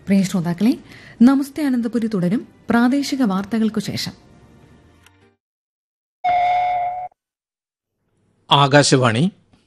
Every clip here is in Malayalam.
പ്രിയ ശ്രോതാക്കളെ നമസ്തേ അനന്തപുരി തുടരും പ്രാദേശിക വാർത്തകൾക്കു ശേഷം ആകാശവാണി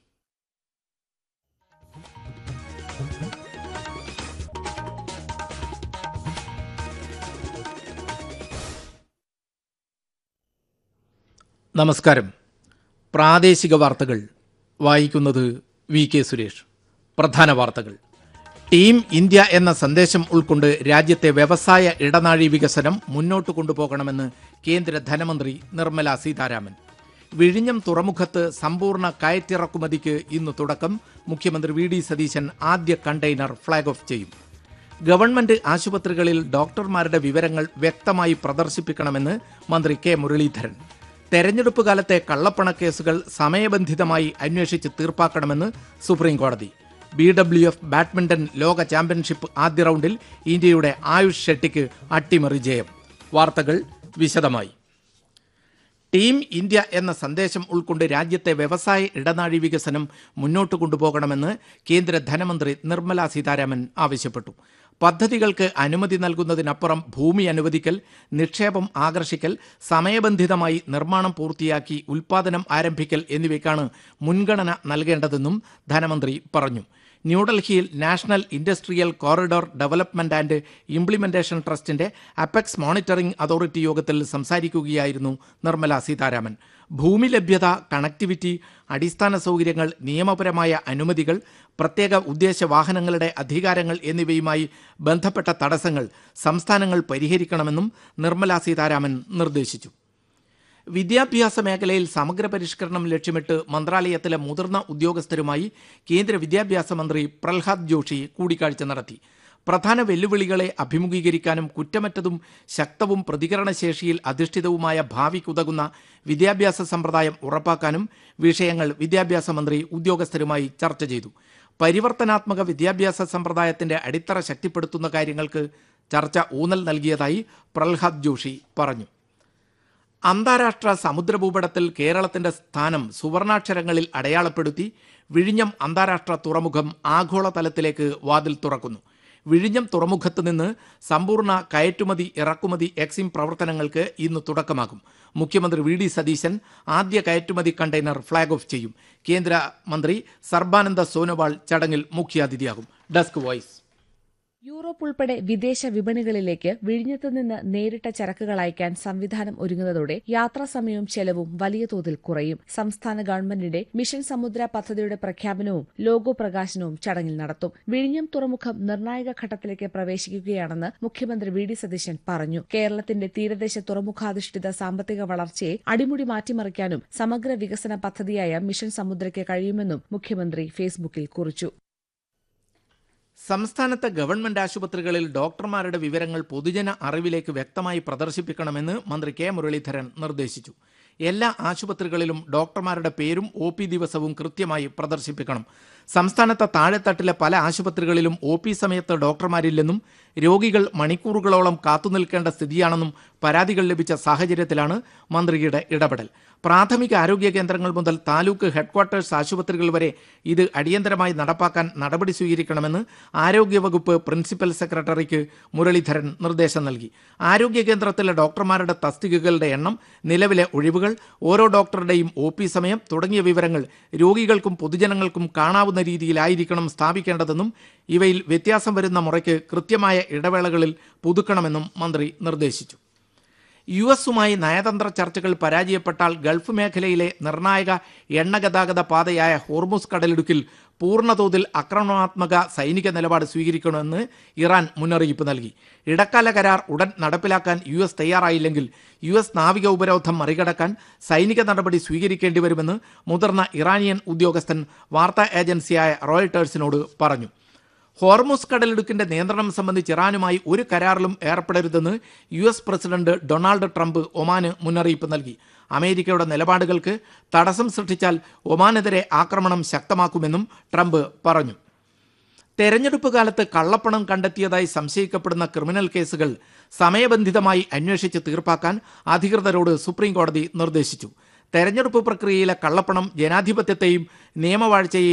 നമസ്കാരം പ്രാദേശിക വാർത്തകൾ വായിക്കുന്നത് വി കെ സുരേഷ് പ്രധാന വാർത്തകൾ ടീം ഇന്ത്യ എന്ന സന്ദേശം ഉൾക്കൊണ്ട് രാജ്യത്തെ വ്യവസായ ഇടനാഴി വികസനം മുന്നോട്ട് കൊണ്ടുപോകണമെന്ന് കേന്ദ്ര ധനമന്ത്രി നിർമ്മല സീതാരാമൻ വിഴിഞ്ഞം തുറമുഖത്ത് സമ്പൂർണ്ണ കയറ്റിറക്കുമതിക്ക് ഇന്ന് തുടക്കം മുഖ്യമന്ത്രി വി ഡി സതീശൻ ആദ്യ കണ്ടെയ്നർ ഫ്ളാഗ് ഓഫ് ചെയ്യും ഗവൺമെന്റ് ആശുപത്രികളിൽ ഡോക്ടർമാരുടെ വിവരങ്ങൾ വ്യക്തമായി പ്രദർശിപ്പിക്കണമെന്ന് മന്ത്രി കെ മുരളീധരൻ തെരഞ്ഞെടുപ്പ് കാലത്തെ കള്ളപ്പണക്കേസുകൾ സമയബന്ധിതമായി അന്വേഷിച്ച് തീർപ്പാക്കണമെന്ന് സുപ്രീം കോടതി ബി ഡബ്ല്യു എഫ് ബാഡ്മിന്റൺ ലോക ചാമ്പ്യൻഷിപ്പ് ആദ്യ റൗണ്ടിൽ ഇന്ത്യയുടെ ആയുഷ് ഷെട്ടിക്ക് അട്ടിമറി ജയം വാർത്തകൾ വിശദമായി ടീം ഇന്ത്യ എന്ന സന്ദേശം ഉൾക്കൊണ്ട് രാജ്യത്തെ വ്യവസായ ഇടനാഴി വികസനം മുന്നോട്ട് കൊണ്ടുപോകണമെന്ന് കേന്ദ്ര ധനമന്ത്രി നിർമ്മല സീതാരാമൻ ആവശ്യപ്പെട്ടു പദ്ധതികൾക്ക് അനുമതി നൽകുന്നതിനപ്പുറം ഭൂമി അനുവദിക്കൽ നിക്ഷേപം ആകർഷിക്കൽ സമയബന്ധിതമായി നിർമ്മാണം പൂർത്തിയാക്കി ഉൽപാദനം ആരംഭിക്കൽ എന്നിവയ്ക്കാണ് മുൻഗണന നൽകേണ്ടതെന്നും ധനമന്ത്രി പറഞ്ഞു ന്യൂഡൽഹിയിൽ national industrial corridor development and implementation ട്രസ്റ്റിന്റെ അപെക്സ് മോണിറ്ററിംഗ് അതോറിറ്റി യോഗത്തിൽ സംസാരിക്കുകയായിരുന്നു നിർമ്മല സീതാരാമൻ ഭൂമി ലഭ്യത കണക്ടിവിറ്റി അടിസ്ഥാന സൗകര്യങ്ങൾ നിയമപരമായ അനുമതികൾ പ്രത്യേക ഉദ്ദേശ വാഹനങ്ങളുടെ അധികാരങ്ങൾ എന്നിവയുമായി ബന്ധപ്പെട്ട തടസ്സങ്ങൾ സംസ്ഥാനങ്ങൾ പരിഹരിക്കണമെന്നും നിർമ്മല സീതാരാമൻ നിർദ്ദേശിച്ചു വിദ്യാഭ്യാസ മേഖലയിൽ സമഗ്ര പരിഷ്കരണം ലക്ഷ്യമിട്ട് മന്ത്രാലയത്തിലെ മുതിർന്ന ഉദ്യോഗസ്ഥരുമായി കേന്ദ്ര വിദ്യാഭ്യാസ മന്ത്രി പ്രഹ്ലാദ് ജോഷി കൂടിക്കാഴ്ച നടത്തി പ്രധാന വെല്ലുവിളികളെ അഭിമുഖീകരിക്കാനും കുറ്റമറ്റതും ശക്തവും പ്രതികരണശേഷിയിൽ അധിഷ്ഠിതവുമായ ഭാവിക്കുതകുന്ന വിദ്യാഭ്യാസ സമ്പ്രദായം ഉറപ്പാക്കാനും വിഷയങ്ങൾ വിദ്യാഭ്യാസ മന്ത്രി ഉദ്യോഗസ്ഥരുമായി ചർച്ച ചെയ്തു പരിവർത്തനാത്മക വിദ്യാഭ്യാസ സമ്പ്രദായത്തിന്റെ അടിത്തറ ശക്തിപ്പെടുത്തുന്ന കാര്യങ്ങൾക്ക് ചർച്ച ഊന്നൽ നൽകിയതായി പ്രഹ്ലാദ് ജോഷി പറഞ്ഞു അന്താരാഷ്ട്ര സമുദ്രഭൂപടത്തിൽ കേരളത്തിന്റെ സ്ഥാനം സുവർണാക്ഷരങ്ങളിൽ അടയാളപ്പെടുത്തി വിഴിഞ്ഞം അന്താരാഷ്ട്ര തുറമുഖം ആഗോളതലത്തിലേക്ക് വാതിൽ തുറക്കുന്നു വിഴിഞ്ഞം തുറമുഖത്ത് നിന്ന് സമ്പൂർണ്ണ കയറ്റുമതി ഇറക്കുമതി എക്സിം പ്രവർത്തനങ്ങൾക്ക് ഇന്ന് തുടക്കമാകും മുഖ്യമന്ത്രി വി ഡി സതീശൻ ആദ്യ കയറ്റുമതി കണ്ടെയ്നർ ഫ്ളാഗ് ഓഫ് ചെയ്യും കേന്ദ്ര മന്ത്രി സർബാനന്ദ സോനോവാൾ ചടങ്ങിൽ മുഖ്യാതിഥിയാകും ഡെസ്ക് വോയിസ് യൂറോപ്പ് ഉൾപ്പെടെ വിദേശ വിപണികളിലേക്ക് വിഴിഞ്ഞത്തു നിന്ന് നേരിട്ട ചരക്കുകൾ അയക്കാൻ സംവിധാനം ഒരുങ്ങുന്നതോടെ യാത്രാ സമയവും ചെലവും വലിയ തോതിൽ കുറയും സംസ്ഥാന ഗവൺമെന്റിന്റെ മിഷൻ സമുദ്ര പദ്ധതിയുടെ പ്രഖ്യാപനവും ലോഗോ പ്രകാശനവും ചടങ്ങിൽ നടത്തും വിഴിഞ്ഞം തുറമുഖം നിർണായക ഘട്ടത്തിലേക്ക് പ്രവേശിക്കുകയാണെന്ന് മുഖ്യമന്ത്രി വി ഡി സതീശൻ പറഞ്ഞു കേരളത്തിന്റെ തീരദേശ തുറമുഖാധിഷ്ഠിത സാമ്പത്തിക വളർച്ചയെ അടിമുടി മാറ്റിമറിക്കാനും സമഗ്ര വികസന പദ്ധതിയായ മിഷൻ സമുദ്രയ്ക്ക് കഴിയുമെന്നും മുഖ്യമന്ത്രി ഫേസ്ബുക്കിൽ കുറിച്ചു സംസ്ഥാനത്തെ ഗവൺമെന്റ് ആശുപത്രികളിൽ ഡോക്ടർമാരുടെ വിവരങ്ങൾ പൊതുജന അറിവിലേക്ക് വ്യക്തമായി പ്രദർശിപ്പിക്കണമെന്ന് മന്ത്രി കെ മുരളീധരൻ നിർദ്ദേശിച്ചു എല്ലാ ആശുപത്രികളിലും ഡോക്ടർമാരുടെ പേരും ഒ പി ദിവസവും കൃത്യമായി പ്രദർശിപ്പിക്കണം സംസ്ഥാനത്തെ താഴെത്തട്ടിലെ പല ആശുപത്രികളിലും ഒ പി സമയത്ത് ഡോക്ടർമാരില്ലെന്നും രോഗികൾ മണിക്കൂറുകളോളം കാത്തുനിൽക്കേണ്ട സ്ഥിതിയാണെന്നും പരാതികൾ ലഭിച്ച സാഹചര്യത്തിലാണ് മന്ത്രിയുടെ ഇടപെടൽ പ്രാഥമിക ആരോഗ്യ കേന്ദ്രങ്ങൾ മുതൽ താലൂക്ക് ഹെഡ്ക്വാർട്ടേഴ്സ് ആശുപത്രികൾ വരെ ഇത് അടിയന്തരമായി നടപ്പാക്കാൻ നടപടി സ്വീകരിക്കണമെന്ന് ആരോഗ്യവകുപ്പ് പ്രിൻസിപ്പൽ സെക്രട്ടറിക്ക് മുരളീധരൻ നിർദ്ദേശം നൽകി ആരോഗ്യ കേന്ദ്രത്തിലെ ഡോക്ടർമാരുടെ തസ്തികകളുടെ എണ്ണം നിലവിലെ ഒഴിവുകൾ ഓരോ ഡോക്ടറുടെയും ഒ പി സമയം തുടങ്ങിയ വിവരങ്ങൾ രോഗികൾക്കും പൊതുജനങ്ങൾക്കും കാണാവുന്ന രീതിയിലായിരിക്കണം സ്ഥാപിക്കേണ്ടതെന്നും ഇവയിൽ വ്യത്യാസം വരുന്ന മുറയ്ക്ക് കൃത്യമായ ഇടവേളകളിൽ പുതുക്കണമെന്നും മന്ത്രി നിർദ്ദേശിച്ചു യു എസുമായി നയതന്ത്ര ചർച്ചകൾ പരാജയപ്പെട്ടാൽ ഗൾഫ് മേഖലയിലെ നിർണായക എണ്ണ ഗതാഗത പാതയായ ഹോർമുസ് കടലിടുക്കിൽ പൂർണ്ണതോതിൽ ആക്രമണാത്മക സൈനിക നിലപാട് സ്വീകരിക്കണമെന്ന് ഇറാൻ മുന്നറിയിപ്പ് നൽകി ഇടക്കാല കരാർ ഉടൻ നടപ്പിലാക്കാൻ യു എസ് തയ്യാറായില്ലെങ്കിൽ യു എസ് നാവിക ഉപരോധം മറികടക്കാൻ സൈനിക നടപടി സ്വീകരിക്കേണ്ടി വരുമെന്ന് മുതിർന്ന ഇറാനിയൻ ഉദ്യോഗസ്ഥൻ വാർത്താ ഏജൻസിയായ റോയിട്ടേഴ്സിനോട് പറഞ്ഞു ഹോർമുസ് കടലിടുക്കിന്റെ നിയന്ത്രണം സംബന്ധിച്ച് ഇറാനുമായി ഒരു കരാറിലും ഏർപ്പെടരുതെന്ന് U S president Donald Trump ഒമാന് മുന്നറിയിപ്പ് നൽകി അമേരിക്കയുടെ നിലപാടുകൾക്ക് തടസ്സം സൃഷ്ടിച്ചാൽ ഒമാനെതിരെ ആക്രമണം ശക്തമാക്കുമെന്നും ട്രംപ് പറഞ്ഞു തെരഞ്ഞെടുപ്പ് കാലത്ത് കള്ളപ്പണം കണ്ടെത്തിയതായി സംശയിക്കപ്പെടുന്ന ക്രിമിനൽ കേസുകൾ സമയബന്ധിതമായി അന്വേഷിച്ച് തീർപ്പാക്കാൻ അധികൃതരോട് സുപ്രീം കോടതി നിർദ്ദേശിച്ചു തെരഞ്ഞെടുപ്പ് പ്രക്രിയയിലെ കള്ളപ്പണം ജനാധിപത്യത്തെയും നിയമവാഴ്ചയെയും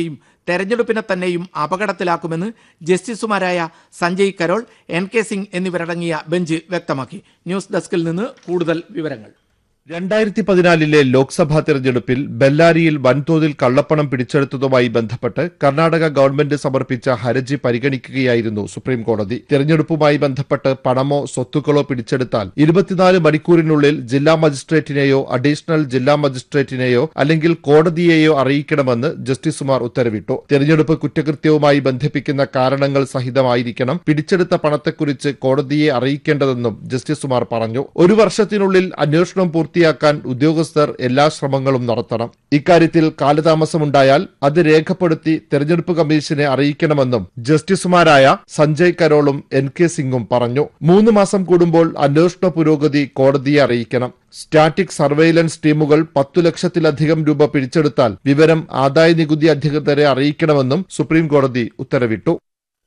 തെരഞ്ഞെടുപ്പിനെ തന്നെയും അപകടത്തിലാക്കുമെന്ന് ജസ്റ്റിസുമാരായ സഞ്ജയ് കരോൾ എൻ കെ സിംഗ് എന്നിവരടങ്ങിയ ബെഞ്ച് വ്യക്തമാക്കി ന്യൂസ് ഡെസ്കിൽ നിന്ന് കൂടുതൽ വിവരങ്ങൾ രണ്ടായിരത്തി പതിനാലിലെ ലോക്സഭാ തെരഞ്ഞെടുപ്പിൽ ബെല്ലാരിയിൽ വൻതോതിൽ കള്ളപ്പണം പിടിച്ചെടുത്തതുമായി ബന്ധപ്പെട്ട് കർണാടക ഗവൺമെന്റ് സമർപ്പിച്ച ഹർജി പരിഗണിക്കുകയായിരുന്നു സുപ്രീം കോടതി തെരഞ്ഞെടുപ്പുമായി ബന്ധപ്പെട്ട് പണമോ സ്വത്തുക്കളോ പിടിച്ചെടുത്താൽ ഇരുപത്തിനാല് മണിക്കൂറിനുള്ളിൽ ജില്ലാ മജിസ്ട്രേറ്റിനെയോ അഡീഷണൽ ജില്ലാ മജിസ്ട്രേറ്റിനെയോ അല്ലെങ്കിൽ കോടതിയെയോ അറിയിക്കണമെന്ന് ജസ്റ്റിസുമാർ ഉത്തരവിട്ടു തെരഞ്ഞെടുപ്പ് കുറ്റകൃത്യവുമായി ബന്ധിപ്പിക്കുന്ന കാരണങ്ങൾ സഹിതമായിരിക്കണം പിടിച്ചെടുത്ത പണത്തെക്കുറിച്ച് കോടതിയെ അറിയിക്കേണ്ടതെന്നും ജസ്റ്റിസുമാർ പറഞ്ഞു ഒരു വർഷത്തിനുള്ളിൽ അന്വേഷണം പൂർത്തിയാക്കാൻ ഉദ്യോഗസ്ഥർ എല്ലാ ശ്രമങ്ങളും നടത്തണം ഇക്കാര്യത്തിൽ കാലതാമസമുണ്ടായാൽ അത് രേഖപ്പെടുത്തി തെരഞ്ഞെടുപ്പ് കമ്മീഷനെ അറിയിക്കണമെന്നും ജസ്റ്റിസുമാരായ സഞ്ജയ് കരോളും എൻ കെ സിംഗും പറഞ്ഞു മൂന്ന് മാസം കൂടുമ്പോൾ അന്വേഷണ പുരോഗതി കോടതിയെ അറിയിക്കണം സ്റ്റാറ്റിക് സർവെയിലൻസ് ടീമുകൾ പത്തു ലക്ഷത്തിലധികം രൂപ പിടിച്ചെടുത്താൽ വിവരം ആദായ നികുതി അധികൃതരെ അറിയിക്കണമെന്നും സുപ്രീം കോടതി ഉത്തരവിട്ടു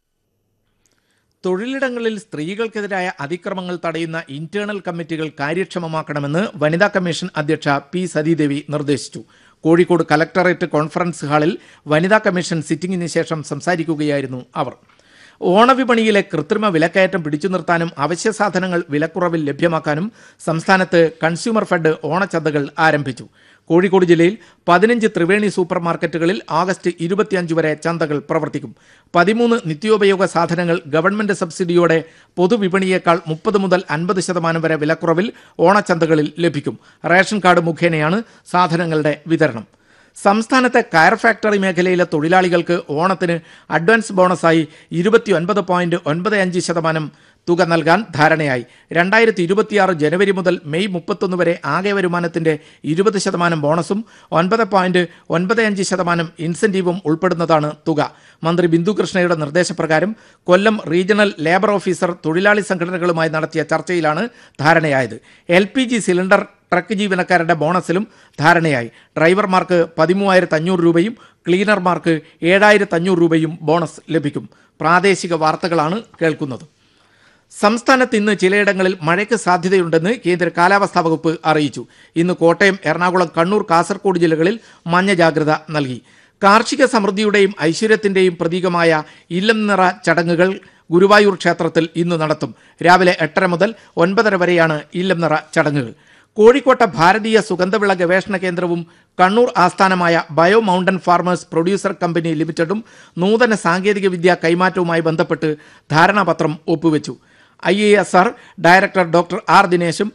തൊഴിലിടങ്ങളിൽ സ്ത്രീകൾക്കെതിരായ അതിക്രമങ്ങൾ തടയുന്ന ഇന്റേണൽ കമ്മിറ്റികൾ കാര്യക്ഷമമാക്കണമെന്ന് വനിതാ കമ്മീഷൻ അധ്യക്ഷ പി സതീദേവി നിർദ്ദേശിച്ചു കോഴിക്കോട് കലക്ടറേറ്റ് കോൺഫറൻസ് ഹാളിൽ വനിതാ കമ്മീഷൻ സിറ്റിംഗിന് ശേഷം സംസാരിക്കുകയായിരുന്നു അവർ ഓണവിപണിയിലെ കൃത്രിമ വിലക്കയറ്റം പിടിച്ചു നിർത്താനും അവശ്യ സാധനങ്ങൾ വിലക്കുറവിൽ ലഭ്യമാക്കാനും സംസ്ഥാനത്ത് കൺസ്യൂമർ ഫെഡ് ഓണച്ചന്തകൾ ആരംഭിച്ചു കോഴിക്കോട് ജില്ലയിൽ പതിനഞ്ച് ത്രിവേണി സൂപ്പർ മാർക്കറ്റുകളിൽ ആഗസ്റ്റ് ഇരുപത്തിയഞ്ച് വരെ ചന്തകൾ പ്രവർത്തിക്കും പതിമൂന്ന് നിത്യോപയോഗ സാധനങ്ങൾ ഗവൺമെന്റ് സബ്സിഡിയോടെ പൊതുവിപണിയേക്കാൾ മുപ്പത് മുതൽ അൻപത് ശതമാനം വരെ വിലക്കുറവിൽ ഓണച്ചന്തകളിൽ ലഭിക്കും റേഷൻ കാർഡ് മുഖേനയാണ് സാധനങ്ങളുടെ വിതരണം സംസ്ഥാനത്തെ കയർ ഫാക്ടറി മേഖലയിലെ തൊഴിലാളികൾക്ക് ഓണത്തിന് അഡ്വാൻസ് ബോണസായി ഇരുപത്തി ഒൻപത് പോയിന്റ് ഒൻപത് അഞ്ച് ശതമാനം തുക നൽകാൻ ധാരണയായി രണ്ടായിരത്തി ഇരുപത്തിയാറ് ജനുവരി മുതൽ മെയ് മുപ്പത്തൊന്ന് വരെ ആകെ വരുമാനത്തിന്റെ ഇരുപത് ശതമാനം ബോണസും ഒൻപത് പോയിന്റ് ഒൻപത് അഞ്ച് ശതമാനം ഇൻസെന്റീവും ഉൾപ്പെടുന്നതാണ് തുക മന്ത്രി ബിന്ദു കൃഷ്ണയുടെ നിർദ്ദേശപ്രകാരം കൊല്ലം റീജിയണൽ ലേബർ ഓഫീസർ തൊഴിലാളി സംഘടനകളുമായി നടത്തിയ ചർച്ചയിലാണ് ധാരണയായത് L P G cylinder truck ജീവനക്കാരുടെ ബോണസിലും ധാരണയായി ഡ്രൈവർമാർക്ക് പതിമൂവായിരത്തി അഞ്ഞൂറ് രൂപയും ക്ലീനർമാർക്ക് ഏഴായിരത്തി അഞ്ഞൂറ് രൂപയും ബോണസ് ലഭിക്കും പ്രാദേശിക വാർത്തകളാണ് കേൾക്കുന്നത് സംസ്ഥാനത്ത് ഇന്ന് ചിലയിടങ്ങളിൽ മഴയ്ക്ക് സാധ്യതയുണ്ടെന്ന് കേന്ദ്ര കാലാവസ്ഥാ വകുപ്പ് അറിയിച്ചു ഇന്ന് കോട്ടയം എറണാകുളം കണ്ണൂർ കാസർഗോഡ് ജില്ലകളിൽ മഞ്ഞ ജാഗ്രത നൽകി കാർഷിക സമൃദ്ധിയുടെയും ഐശ്വര്യത്തിന്റെയും പ്രതീകമായ ഇല്ലം നിറ ചടങ്ങുകൾ ഗുരുവായൂർ ക്ഷേത്രത്തിൽ ഇന്ന് നടത്തും രാവിലെ എട്ടര മുതൽ ഒൻപതര വരെയാണ് ഇല്ലം നിറ ചടങ്ങുകൾ കോഴിക്കോട്ടെ ഭാരതീയ സുഗന്ധവിള ഗവേഷണ കേന്ദ്രവും കണ്ണൂർ ആസ്ഥാനമായ bio mountain farmers producer company ലിമിറ്റഡും നൂതന സാങ്കേതിക വിദ്യാ കൈമാറ്റവുമായി ബന്ധപ്പെട്ട് ധാരണാപത്രം ഒപ്പുവെച്ചു I A S R director doctor R ദിനേശും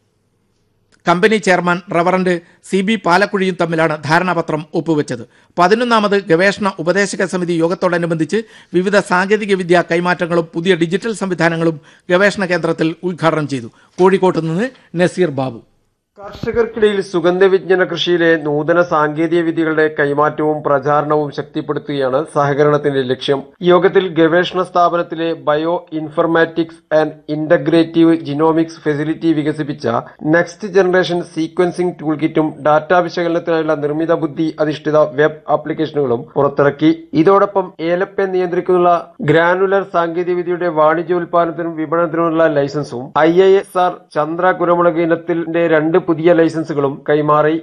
company chairman reverend C B പാലക്കുഴിയും തമ്മിലാണ് ധാരണാപത്രം ഒപ്പുവെച്ചത് പതിനൊന്നാമത് ഗവേഷണ ഉപദേശക സമിതി യോഗത്തോടനുബന്ധിച്ച് വിവിധ സാങ്കേതിക വിദ്യാ കൈമാറ്റങ്ങളും പുതിയ ഡിജിറ്റൽ സംവിധാനങ്ങളും ഗവേഷണ കേന്ദ്രത്തിൽ ഉദ്ഘാടനം ചെയ്തു കോഴിക്കോട്ട് നിന്ന് നസീർ ബാബു കർഷകർക്കിടയിൽ സുഗന്ധവിജ്ഞാന കൃഷിയിലെ നൂതന സാങ്കേതിക വിദ്യകളുടെ കൈമാറ്റവും പ്രചാരണവും ശക്തിപ്പെടുത്തുകയാണ് സഹകരണത്തിന്റെ ലക്ഷ്യം യോഗത്തിൽ ഗവേഷണ സ്ഥാപനത്തിലെ bio informatics and integrative genomics facility വികസിപ്പിച്ച നെക്സ്റ്റ് ജനറേഷൻ സീക്വൻസിംഗ് ടൂൾ കിറ്റും ഡാറ്റാ വിശകലനത്തിനായുള്ള നിർമ്മിത ബുദ്ധി അധിഷ്ഠിത വെബ് ആപ്ലിക്കേഷനുകളും പുറത്തിറക്കി ഇതോടൊപ്പം ഏലപ്പൻ നിയന്ത്രിക്കുന്ന ഗ്രാനുലർ സാങ്കേതികവിദ്യയുടെ വാണിജ്യോൽപാദനത്തിനും വിപണനത്തിനുമുള്ള ലൈസൻസും I I S R Chandra കുരുമുളക് ഇനത്തിന്റെ രണ്ട് പുതിയ ലൈസൻസുകളും കൈമാറി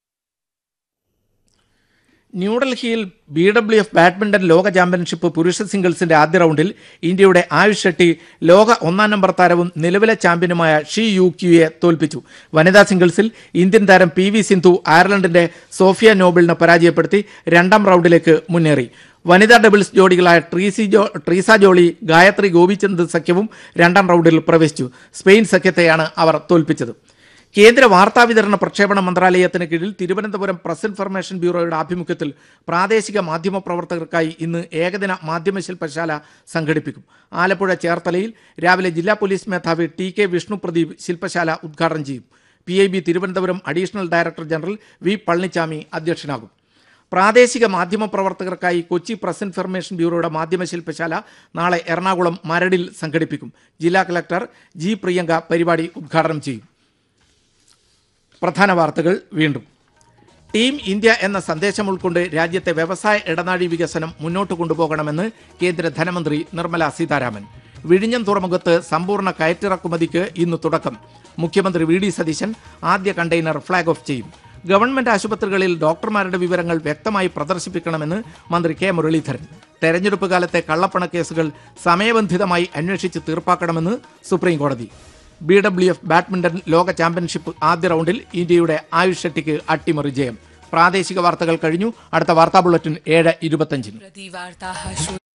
ന്യൂഡൽഹിയിൽ ബി ഡബ്ല്യു എഫ് ബാഡ്മിന്റൺ ലോക ചാമ്പ്യൻഷിപ്പ് പുരുഷ സിംഗിൾസിന്റെ ആദ്യ റൗണ്ടിൽ ഇന്ത്യയുടെ ആയുഷ് ഷെട്ടി ലോക ഒന്നാം നമ്പർ താരവും നിലവിലെ ചാമ്പ്യനുമായ ഷി യു ക്യുയെ തോൽപ്പിച്ചു വനിതാ സിംഗിൾസിൽ ഇന്ത്യൻ താരം പി വി സിന്ധു അയർലൻഡിന്റെ സോഫിയ നോബിളിനെ പരാജയപ്പെടുത്തി രണ്ടാം റൗണ്ടിലേക്ക് മുന്നേറി വനിതാ ഡബിൾസ് ജോഡികളായ ട്രീസി ജോ ട്രീസ ജോളി ഗായത്രി ഗോപിചന്ദ് സഖ്യവും രണ്ടാം റൗണ്ടിൽ പ്രവേശിച്ചു സ്പെയിൻ സഖ്യത്തെയാണ് അവർ തോൽപ്പിച്ചത് കേന്ദ്ര വാർത്താവിതരണ പ്രക്ഷേപണ മന്ത്രാലയത്തിന് കീഴിൽ തിരുവനന്തപുരം പ്രസ് ഇൻഫർമേഷൻ ബ്യൂറോയുടെ ആഭിമുഖ്യത്തിൽ പ്രാദേശിക മാധ്യമ പ്രവർത്തകർക്കായി ഇന്ന് ഏകദിന മാധ്യമ ശില്പശാല സംഘടിപ്പിക്കും ആലപ്പുഴ ചേർത്തലയിൽ രാവിലെ ജില്ലാ പോലീസ് മേധാവി ടി കെ വിഷ്ണു പ്രദീപ് ശില്പശാല ഉദ്ഘാടനം ചെയ്യും P I B Thiruvananthapuram additional director general V Palanichami അധ്യക്ഷനാകും പ്രാദേശിക മാധ്യമ പ്രവർത്തകർക്കായി കൊച്ചി പ്രസ് ഇൻഫർമേഷൻ ബ്യൂറോയുടെ മാധ്യമ ശില്പശാല നാളെ എറണാകുളം മരടിൽ സംഘടിപ്പിക്കും ജില്ലാ കളക്ടർ ജി പ്രിയങ്ക പരിപാടി ഉദ്ഘാടനം ചെയ്യും പ്രധാന വാർത്തകൾ വീണ്ടും ടീം ഇന്ത്യ എന്ന സന്ദേശം ഉൾക്കൊണ്ട് രാജ്യത്തെ വ്യവസായ ഇടനാഴി വികസനം മുന്നോട്ട് കൊണ്ടുപോകണമെന്ന് കേന്ദ്ര ധനമന്ത്രി നിർമ്മല സീതാരാമൻ വിഴിഞ്ഞം തുറമുഖത്ത് സമ്പൂർണ്ണ കയറ്റിറക്കുമതിക്ക് ഇന്ന് തുടക്കം മുഖ്യമന്ത്രി വി ഡി സതീശൻ ആദ്യ കണ്ടെയ്നർ ഫ്ളാഗ് ഓഫ് ചെയ്യും ഗവൺമെന്റ് ആശുപത്രികളിൽ ഡോക്ടർമാരുടെ വിവരങ്ങൾ വ്യക്തമായി പ്രദർശിപ്പിക്കണമെന്ന് മന്ത്രി കെ മുരളീധരൻ തെരഞ്ഞെടുപ്പ് കാലത്തെ കള്ളപ്പണ കേസുകൾ സമയബന്ധിതമായി അന്വേഷിച്ച് തീർപ്പാക്കണമെന്ന് സുപ്രീം കോടതി ബി ഡബ്ല്യു എഫ് ബാഡ്മിന്റൺ ലോക ചാമ്പ്യൻഷിപ്പ് ആദ്യ റൗണ്ടിൽ ഇന്ത്യയുടെ ആയുഷ് ഷെട്ടിക്ക് അട്ടിമറി ജയം പ്രാദേശിക വാർത്തകൾ കഴിഞ്ഞു അടുത്ത വാർത്താ ബുള്ളറ്റിൻ ഏഴ് ഇരുപത്തഞ്ചിന് प्रतिवार्ताः